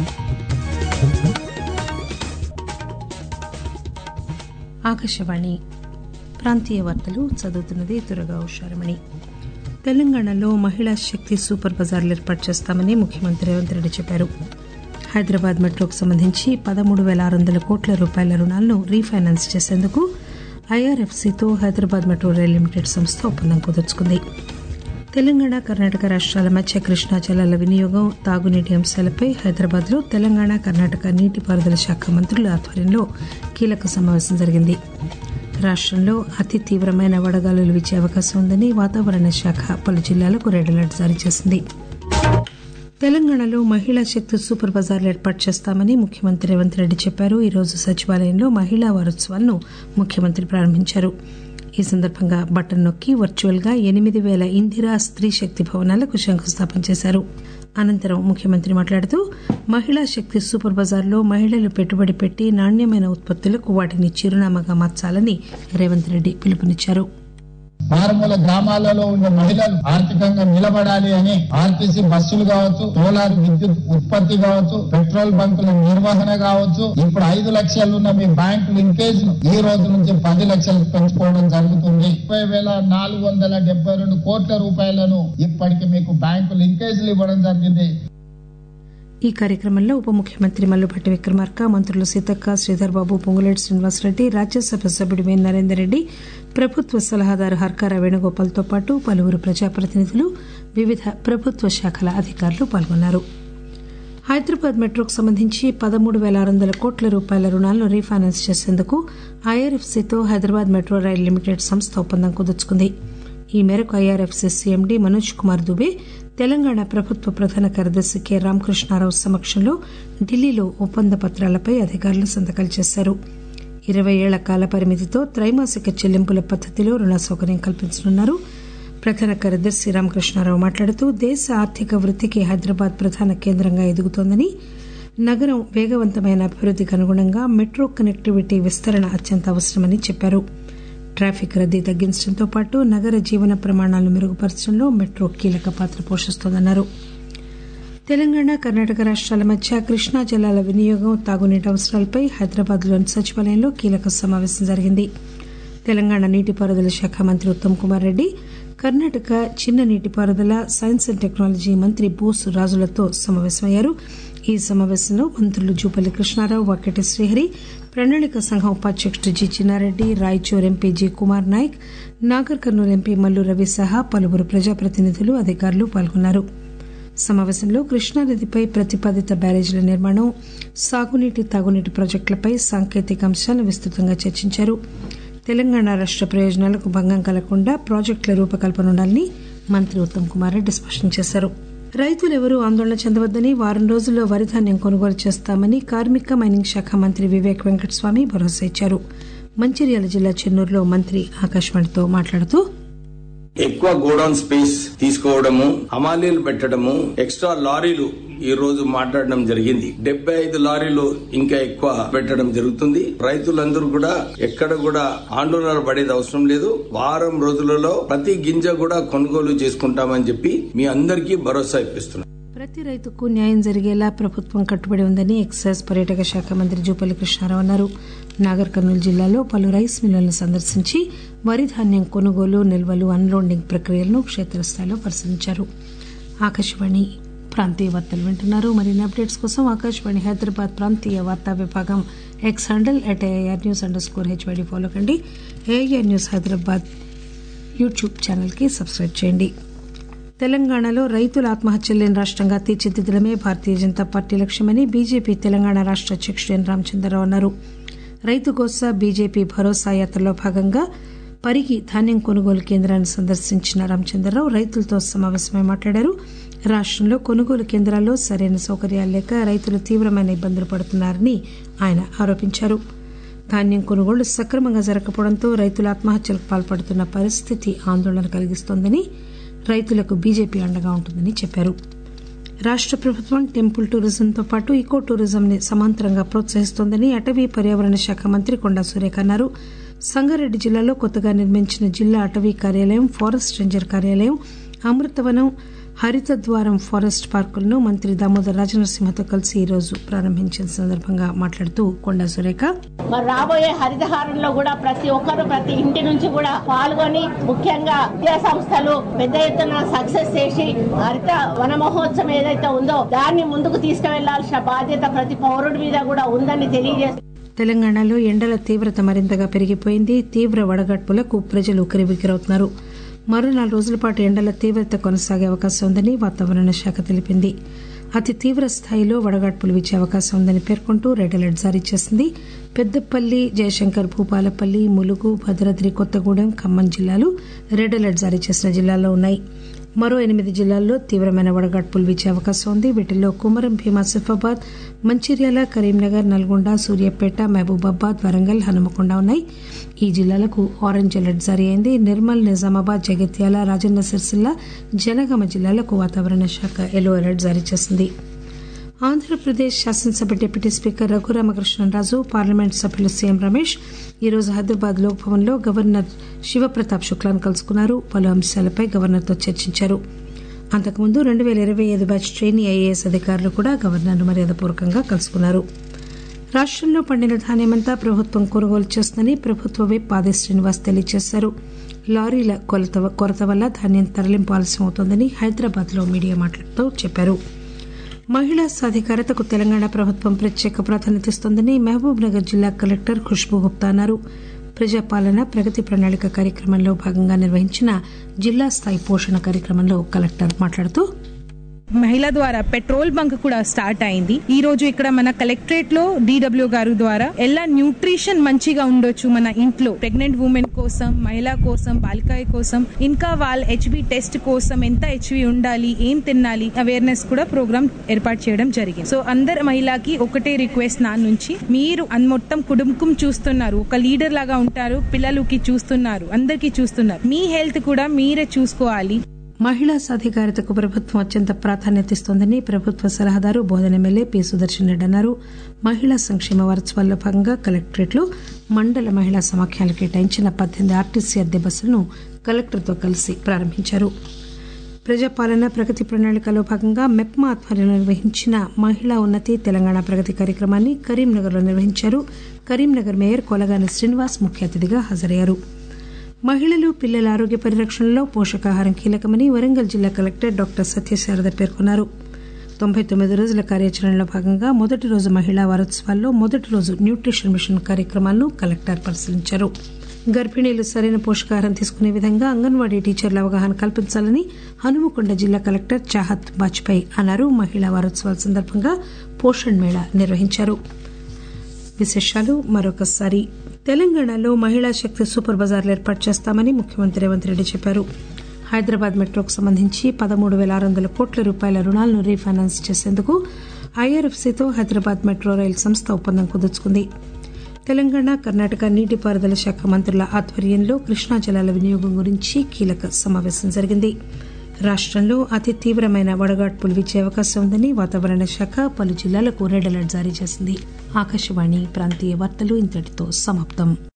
ఆకాశవాణి ప్రాంతీయ వార్తలు చదువుతున్నది దురగా ఉషారమణి తెలంగాణలో మహిళా శక్తి సూపర్ బజార్లు ఏర్పాటు చేస్తామని ముఖ్యమంత్రి రేవంత్ రెడ్డి చెప్పారు హైదరాబాద్ మెట్రోకు సంబంధించి పదమూడు పేల ఆరు వందల కోట్ల రూపాయల రుణాలను రీఫైనాన్స్ చేసేందుకు ఐఆర్ఎఫ్సీతో హైదరాబాద్ మెట్రో రైల్ లిమిటెడ్ సంస్థ ఒప్పందం కుదుర్చుకుంది తెలంగాణ కర్ణాటక రాష్ట్రాల మధ్య కృష్ణా జలాల వినియోగం తాగునీటి అంశాలపై హైదరాబాద్ లో తెలంగాణ కర్ణాటక నీటిపారుదల శాఖ మంత్రుల ఆధ్వర్యంలో కీలక సమావేశం జరిగింది రాష్టంలో అతి తీవ్రమైన వడగాలులు వీచే అవకాశం ఉందని వాతావరణ శాఖ పలు జిల్లాలకు రెడ్ అలర్ట్ జారీ చేసింది తెలంగాణలో మహిళా శక్తి సూపర్ బజార్లు ఏర్పాటు చేస్తామని ముఖ్యమంత్రి రేవంత్ రెడ్డి చెప్పారు ఈ రోజు సచివాలయంలో మహిళా వారోత్సవాలను ముఖ్యమంత్రి ప్రారంభించారు ఈ సందర్భంగా బటన్ నొక్కి వర్చువల్ గా ఎనిమిది పేల ఇందిరా స్త్రీ శక్తి భవనాలకు శంకుస్థాపన చేశారు అనంతరం ముఖ్యమంత్రి మాట్లాడుతూ మహిళా శక్తి సూపర్ బజార్లో మహిళలు పెట్టుబడి పెట్టి నాణ్యమైన ఉత్పత్తులకు వాటిని చిరునామాగా మార్చాలని రేవంత్ రెడ్డి పిలుపునిచ్చారు మారుమూల గ్రామాలలో ఉన్న మహిళలు ఆర్థికంగా నిలబడాలి అని ఆర్టీసీ బస్సులు కావచ్చు సోలార్ విద్యుత్ ఉత్పత్తి కావచ్చు పెట్రోల్ బంకుల నిర్వహణ కావచ్చు ఇప్పుడు ఐదు లక్షలు ఉన్న మీ బ్యాంక్ లింకేజ్ ను ఈ రోజు నుంచి పది లక్షలకు పెంచుకోవడం జరుగుతుంది ముప్పై వేల నాలుగు వందల డెబ్బై రెండు కోట్ల రూపాయలను ఇప్పటికి మీకు బ్యాంకు లింకేజీలు ఇవ్వడం జరిగింది ఈ కార్యక్రమంలో ఉప ముఖ్యమంత్రి మల్లుభట్టి విక్రమార్క మంత్రులు సీతక్క శ్రీధర్ బాబు పొంగులేటి శ్రీనివాసరెడ్డి రాజ్యసభ సభ్యుడు వేం నరేందర్ రెడ్డి ప్రభుత్వ సలహాదారు హర్కార వేణుగోపాల్తో పాటు పలువురు ప్రజాప్రతినిధులు వివిధ ప్రభుత్వ శాఖల అధికారులు పాల్గొన్నారు హైదరాబాద్ మెట్రోకు సంబంధించి పదమూడు పేల ఆరు వందల కోట్ల రూపాయల రుణాలను రీఫైనాన్స్ చేసేందుకు ఐఆర్ఎఫ్సీతో హైదరాబాద్ మెట్రో రైల్ లిమిటెడ్ సంస్థ ఒప్పందం కుదుర్చుకుంది ఈ మేరకు ఐఆర్ఎఫ్సీ సీఎండీ మనోజ్ కుమార్ దుబే తెలంగాణ ప్రభుత్వ ప్రధాన కార్యదర్శి కె రామకృష్ణారావు సమక్షంలో ఢిల్లీలో ఒప్పంద పత్రాలపై అధికారులు సంతకాలు చేశారు ఇరవై ఏళ్ల కాల పరిమితితో త్రైమాసిక చెల్లింపుల పద్దతిలో రుణ సౌకర్యం కల్పించనున్నారు ప్రధాన కార్యదర్శి రామకృష్ణారావు మాట్లాడుతూ దేశ ఆర్థిక వృద్దికి హైదరాబాద్ ప్రధాన కేంద్రంగా ఎదుగుతోందని నగరం వేగవంతమైన అభివృద్దికి అనుగుణంగా మెట్రో కనెక్టివిటీ విస్తరణ అత్యంత అవసరమని చెప్పారు ట్రాఫిక్ రద్దీ తగ్గించడంతో పాటు నగర జీవన ప్రమాణాలను మెరుగుపరచడంలో మెట్రో కీలక పాత్ర పోషిస్తోందన్నారు తెలంగాణ కర్ణాటక రాష్ట్రాల మధ్య కృష్ణా జలాల వినియోగం తాగునీటి అవసరాలపై హైదరాబాద్లోని సచివాలయంలో కీలక సమావేశం జరిగింది తెలంగాణ నీటిపారుదల శాఖ మంత్రి ఉత్తమ్ కుమార్ రెడ్డి కర్ణాటక చిన్న నీటిపారుదల సైన్స్ అండ్ టెక్నాలజీ మంత్రి బోసు రాజులతో సమావేశమయ్యారు ఈ సమావేశంలో మంత్రులు జూపల్లి కృష్ణారావు వాకెటి శ్రీహరి ప్రణాళిక సంఘం ఉపాధ్యకుడు G Chinnareddy Raichur MP G Kumar Nayak Nagarkurnool MP Mallu Ravi సహా పలువురు ప్రజాప్రతినిధులు అధికారులు పాల్గొన్నారు సమావేశంలో కృష్ణానదిపై ప్రతిపాదిత బ్యారేజీల నిర్మాణం సాగునీటి తాగునీటి ప్రాజెక్టులపై సాంకేతిక అంశాలను విస్తృతంగా చర్చించారు తెలంగాణ రాష్ట ప్రయోజనాలకు భంగం కలగకుండా ప్రాజెక్టుల రూపకల్పన ఉండాలని మంత్రి ఉత్తమ్ కుమార్ రెడ్డి స్పష్టం చేశారు రైతులెవరూ ఆందోళన చెందవద్దని వారం రోజుల్లో వరి ధాన్యం కొనుగోలు చేస్తామని కార్మిక మైనింగ్ శాఖ మంత్రి వివేక్ వెంకటస్వామి భరోసా ఇచ్చారు మంచిర్యాల జిల్లా చెన్నూరులో మంత్రి ఆకాశవాణితో మాట్లాడుతూ ఎక్కువ గోడౌన్ స్పేస్ తీసుకోవడము హమాలీలు పెట్టడము ఎక్స్ట్రా లారీలు ఈ రోజు మాట్లాడడం జరిగింది డెబ్బై ఐదు లారీలు ఇంకా ఎక్కువ పెట్టడం జరుగుతుంది రైతులందరూ కూడా ఎక్కడ కూడా ఆందోళన పడేది అవసరం లేదు వారం రోజులలో ప్రతి గింజ కూడా కొనుగోలు చేసుకుంటామని చెప్పి మీ అందరికీ భరోసా ఇప్పిస్తున్నాం ప్రతి రైతుకు న్యాయం జరిగేలా ప్రభుత్వం కట్టుబడి ఉందని ఎక్సైజ్ పర్యాటక శాఖ మంత్రి జూపల్లి కృష్ణారావు అన్నారు నాగర్ కర్నూలు జిల్లాలో పలు రైస్ మిల్లులను సందర్శించి వరి ధాన్యం కొనుగోలు నిల్వలు అన్లోడింగ్ ప్రక్రియలను క్షేత్రస్థాయిలో పరిశీలించారు ఆకాశవాణి ప్రాంతీయ వార్తలు వింటున్నారు మరిన్ని అప్డేట్స్ కోసం ఆకాశవాణి హైదరాబాద్ ప్రాంతీయ వార్తా విభాగం X handle at AIR news underscore HYD follow కండి ఏఐఆర్ న్యూస్ హైదరాబాద్ యూట్యూబ్ ఛానల్కి సబ్స్క్రైబ్ చేయండి తెలంగాణలో రైతుల ఆత్మహత్యలు లేని రాష్టంగా తీర్చిదిద్దడమే భారతీయ జనతా పార్టీ లక్ష్యమని బీజేపీ తెలంగాణ రాష్ట అధ్యకుడు ఎన్ రామచంద్రరావు అన్నారు రైతు కోసా బీజేపీ భరోసా యాత్రలో భాగంగా పరిగి ధాన్యం కొనుగోలు కేంద్రాన్ని సందర్శించిన రామచంద్రరావు రైతులతో సమావేశమై మాట్లాడారు రాష్టంలో కొనుగోలు కేంద్రాల్లో సరైన సౌకర్యాలు లేక రైతులు తీవ్రమైన ఇబ్బందులు పడుతున్నారని ఆయన ఆరోపించారు ధాన్యం కొనుగోళ్లు సక్రమంగా జరగకపోవడంతో రైతులు ఆత్మహత్యలకు పాల్పడుతున్న పరిస్థితి ఆందోళన కలిగిస్తోందని రైతులకు బీజేపీ అండగా ఉంటుందని చెప్పారు రాష్ట ప్రభుత్వం టెంపుల్ టూరిజంతో పాటు ఈకో టూరిజం ని సమాంతరంగా ప్రోత్సహిస్తోందని అటవీ పర్యావరణ శాఖ మంత్రి కొండా సురేఖ అన్నారు సంగారెడ్డి జిల్లాలో కొత్తగా నిర్మించిన జిల్లా అటవీ కార్యాలయం ఫారెస్ట్ రేంజర్ కార్యాలయం అమృతవనం హరిత ద్వారం ఫారెస్ట్ పార్కులను మంత్రి దామోదర్ రాజనరసింహతో కలిసి ఈ రోజు ప్రారంభించిన సందర్భంగా మాట్లాడుతూ కొండా సురేఖ మరి రాబోయే హరితహారంలో కూడా ప్రతి ఒక్కరు ప్రతి ఇంటి నుంచి కూడా పాల్గొని ముఖ్యంగా విద్యా సంస్థలు పెద్ద ఎత్తున సక్సెస్ చేసి హరిత వన మహోత్సవం ఏదైతే ఉందో దాన్ని ముందుకు తీసుకువెళ్లాల్సిన బాధ్యత ప్రతి పౌరుడి మీద కూడా ఉందని తెలియజేస్తారు తెలంగాణలో ఎండల తీవ్రత మరింతగా పెరిగిపోయింది తీవ్ర వడగడ్పులకు ప్రజలు ఉక్కిరిబిక్కిరవుతున్నారు మరో నాలుగు రోజుల పాటు ఎండల తీవ్రత కొనసాగే అవకాశం ఉందని వాతావరణ శాఖ తెలిపింది అతి తీవ్ర స్థాయిలో వడగాడ్పులు వీచే అవకాశం ఉందని పేర్కొంటూ రెడ్ అలర్ట్ జారీ చేసింది పెద్దపల్లి జయశంకర్ భూపాలపల్లి ములుగు భద్రాద్రి కొత్తగూడెం ఖమ్మం జిల్లాలు రెడ్ అలర్ట్ జారీ చేసిన జిల్లాల్లో ఉన్నాయి మరో ఎనిమిది జిల్లాల్లో తీవ్రమైన వడగాడ్పులు వీచే అవకాశం ఉంది వీటిల్లో కుమరం భీమా సిఫాబాద్ మంచిర్యాల కరీంనగర్ నల్గొండ సూర్యాపేట మహబూబాబాద్ వరంగల్ హనుమకొండ ఉన్నాయి ఈ జిల్లాలకు ఆరెంజ్ అలర్ట్ జారీ అయింది నిర్మల్ నిజామాబాద్ జగిత్యాల రాజన్న సిరిసిల్ల జనగామ జిల్లాలకు వాతావరణ శాఖ ఎల్లో అలర్ట్ జారీ చేసింది ఆంధ్రప్రదేశ్ శాసనసభ డిప్యూటీ స్పీకర్ రఘురామకృష్ణరాజు పార్లమెంట్ సభ్యులు సీఎం రమేష్ ఈరోజు హైదరాబాద్ లోక్ భవన్ లో గవర్నర్ శివప్రతాప్ శుక్లాను కలుసుకున్నారు పలు అంశాలపై గవర్నర్తో చర్చించారు అంతకుముందు రెండు పేల ఇరవై ఐదు బ్యాచ్ ట్రైనీ ఐఏఎస్ అధికారులు కూడా గవర్నర్ను మర్యాదపూర్వకంగా కలుసుకున్నారు రాష్టంలో పండిన ధాన్యమంతా ప్రభుత్వం కొనుగోలు చేస్తుందని ప్రభుత్వ విప్ ఆది శ్రీనివాస్ తెలియజేశారు లారీల కొలత కొరత వల్ల ధాన్యం తరలింపు ఆలస్యం అవుతోందని హైదరాబాద్ లో మీడియా మాట్లాడుతూ చెప్పారు మహిళా సాధికారతకు తెలంగాణ ప్రభుత్వం ప్రత్యేక ప్రాధాన్యతనిస్తోందని మహబూబ్ నగర్ జిల్లా కలెక్టర్ ఖుష్బూ గుప్తా అన్నారు ప్రజాపాలన ప్రగతి ప్రణాళిక కార్యక్రమంలో భాగంగా నిర్వహించిన జిల్లా స్థాయి పోషణ కార్యక్రమంలో కలెక్టర్ మాట్లాడుతూ మహిళ ద్వారా పెట్రోల్ బంక్ కూడా స్టార్ట్ అయింది ఈ రోజు ఇక్కడ మన కలెక్టరేట్ లో డిడబ్ల్యూ గారు ద్వారా ఎలా న్యూట్రిషన్ మంచిగా ఉండొచ్చు మన ఇంట్లో ప్రెగ్నెంట్ ఉమెన్ కోసం మహిళ కోసం బాలికాయ కోసం ఇంకా వాళ్ళ హెచ్బి టెస్ట్ కోసం ఎంత హెచ్బి ఉండాలి ఏం తినాలి అవేర్నెస్ కూడా ప్రోగ్రామ్ ఏర్పాటు చేయడం జరిగింది సో అందరు మహిళకి ఒకటే రిక్వెస్ట్ నా నుంచి మీరు అన్ మొత్తం కుటుంబం చూస్తున్నారు ఒక లీడర్ లాగా ఉంటారు పిల్లలకి చూస్తున్నారు అందరికీ చూస్తున్నారు మీ హెల్త్ కూడా మీరే చూసుకోవాలి మహిళా సాధికారతకు ప్రభుత్వం అత్యంత ప్రాధాన్యత ఇస్తోందని ప్రభుత్వ సలహాదారు బోధన ఎమ్మెల్యే పి సుదర్శన్ రెడ్డి అన్నారు మహిళా సంక్షేమ వారోత్సవాల్లో భాగంగా కలెక్టరేట్ లో మండల మహిళా సమాఖ్యలు కేటాయించిన పద్దెనిమిది ఆర్టీసీ అద్దె బస్సులను కలెక్టర్తో కలిసి ప్రారంభించారు ప్రజాపాలన ప్రగతి ప్రణాళికలో భాగంగా మెప్మా ఆధ్వర్యంలో నిర్వహించిన మహిళా ఉన్నతి తెలంగాణ ప్రగతి కార్యక్రమాన్ని కరీంనగర్ లో నిర్వహించారు కరీంనగర్ మేయర్ కొలగాని శ్రీనివాస్ ముఖ్య అతిథిగా హాజరయ్యారు మహిళలు పిల్లల ఆరోగ్య పరిరక్షణలో పోషకాహారం కీలకమని వరంగల్ జిల్లా కలెక్టర్ డాక్టర్ సత్యశారద పేర్కొన్నారు తొంభై తొమ్మిది రోజుల కార్యాచరణలో భాగంగా మొదటి రోజు మహిళా వారోత్సవాల్లో మొదటి రోజు న్యూట్రిషన్ మిషన్ కార్యక్రమాలను కలెక్టర్ పరిశీలించారు గర్భిణీలు సరైన పోషకాహారం తీసుకునే విధంగా అంగన్వాడీ టీచర్ల అవగాహన కల్పించాలని హనుమకొండ జిల్లా కలెక్టర్ చాహత్ బాజ్పాయ్ అన్నారు మహిళా వారోత్సవాల సందర్భంగా పోషణ్ మేళా నిర్వహించారు విశేషాలు మరొకసారి తెలంగాణలో మహిళా శక్తి సూపర్ బజార్లు ఏర్పాటు చేస్తామని ముఖ్యమంత్రి రేవంత్ రెడ్డి చెప్పారు హైదరాబాద్ మెట్రోకు సంబంధించి పదమూడు పేల ఆరు వందల కోట్ల రూపాయల రుణాలను రీఫైనాన్స్ చేసేందుకు ఐఆర్ఎఫ్సీతో హైదరాబాద్ మెట్రో రైలు సంస్థ ఒప్పందం కుదుర్చుకుంది తెలంగాణ కర్ణాటక నీటిపారుదల శాఖ మంత్రుల ఆధ్వర్యంలో కృష్ణా జలాల వినియోగం గురించి కీలక సమావేశం జరిగింది రాష్టంలో అతి తీవ్రమైన వడగాడ్పులు వీచే అవకాశం ఉందని వాతావరణ శాఖ పలు జిల్లాలకు రెడ్ అలర్ట్ జారీ చేసింది ఆకాశవాణి ప్రాంతీయ వార్తలు ఇంతటితో సమాప్తం